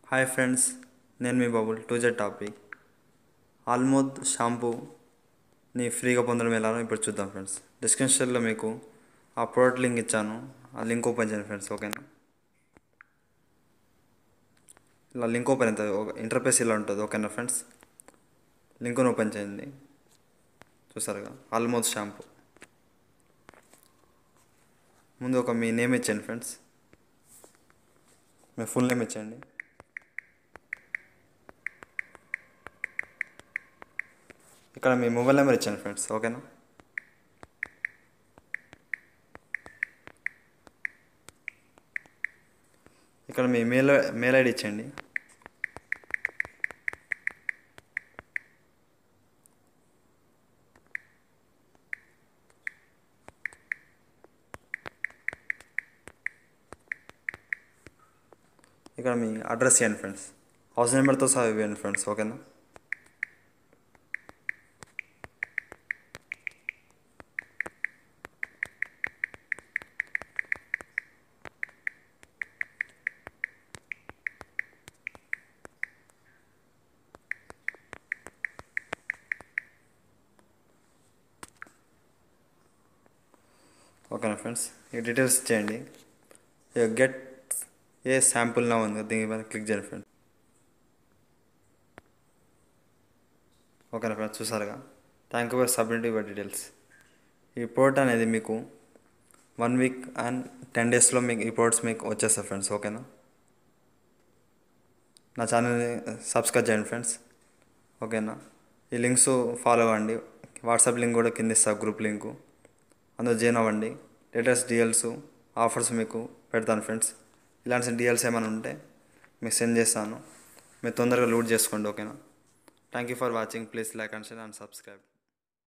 hi friends నేను మీ బాబుల్ టూ జెడ్ టాపిక్ ఆల్మోద్ షాంపూని ఫ్రీగా పొందడం ఎలానో ఇప్పుడు చూద్దాం ఫ్రెండ్స్ డిస్క్రిప్షన్లో మీకు ఆ ప్రోడక్ట్ లింక్ ఇచ్చాను ఆ లింక్ ఓపెన్ చేయండి ఫ్రెండ్స్ ఓకేనా ఇలా లింక్ ఓపెన్ అవుతుంది ఒక ఇంటర్ఫేస్ ఇలా ఉంటుంది ఓకేనా ఫ్రెండ్స్ లింక్ను ఓపెన్ చేయండి చూసారుగా ఆల్మోద్ షాంపూ ముందు ఒక మీ నేమ్ ఇచ్చేయండి ఫ్రెండ్స్ మీ ఫుల్ నేమ్ ఇచ్చేయండి ఇక్కడ మీ మొబైల్ నెంబర్ ఇచ్చాను ఫ్రెండ్స్ ఓకేనా ఇక్కడ మీ మెయిల్ మెయిల్ ఐడి ఇచ్చేయండి ఇక్కడ మీ అడ్రస్ ఇవ్వండి ఫ్రెండ్స్ హౌస్ నెంబర్తో సహా ఇవ్వండి ఫ్రెండ్స్ ఓకేనా ఓకేనా ఫ్రెండ్స్ ఈ డీటెయిల్స్ ఇచ్చేయండి గెట్ ఏ శాంపుల్ నా ఉంది దీని మీద క్లిక్ చేయండి ఫ్రెండ్స్ ఓకేనా ఫ్రెండ్స్ చూసారుగా thank you for submit your details ఈ ప్రోడక్ట్ అనేది మీకు వన్ వీక్ అండ్ టెన్ డేస్లో మీకు ఈ ప్రోడక్ట్స్ మీకు వచ్చేస్తాయి ఫ్రెండ్స్ ఓకేనా నా ఛానల్ని సబ్స్క్రైబ్ చేయండి ఫ్రెండ్స్ ఓకేనా ఈ లింక్స్ ఫాలో అవ్వండి వాట్సాప్ లింక్ కూడా కింద ఇస్తా గ్రూప్ లింకు అందులో జాయిన్ అవ్వండి లేటెస్ట్ డీఎల్స్ ఆఫర్స్ మీకు పెడతాను ఫ్రెండ్స్ ఇలాంటి డీఎల్స్ ఏమైనా ఉంటే మీకు సెండ్ చేస్తాను మీరు తొందరగా లూట్ చేసుకోండి ఓకేనా thank you for watching please like and share and subscribe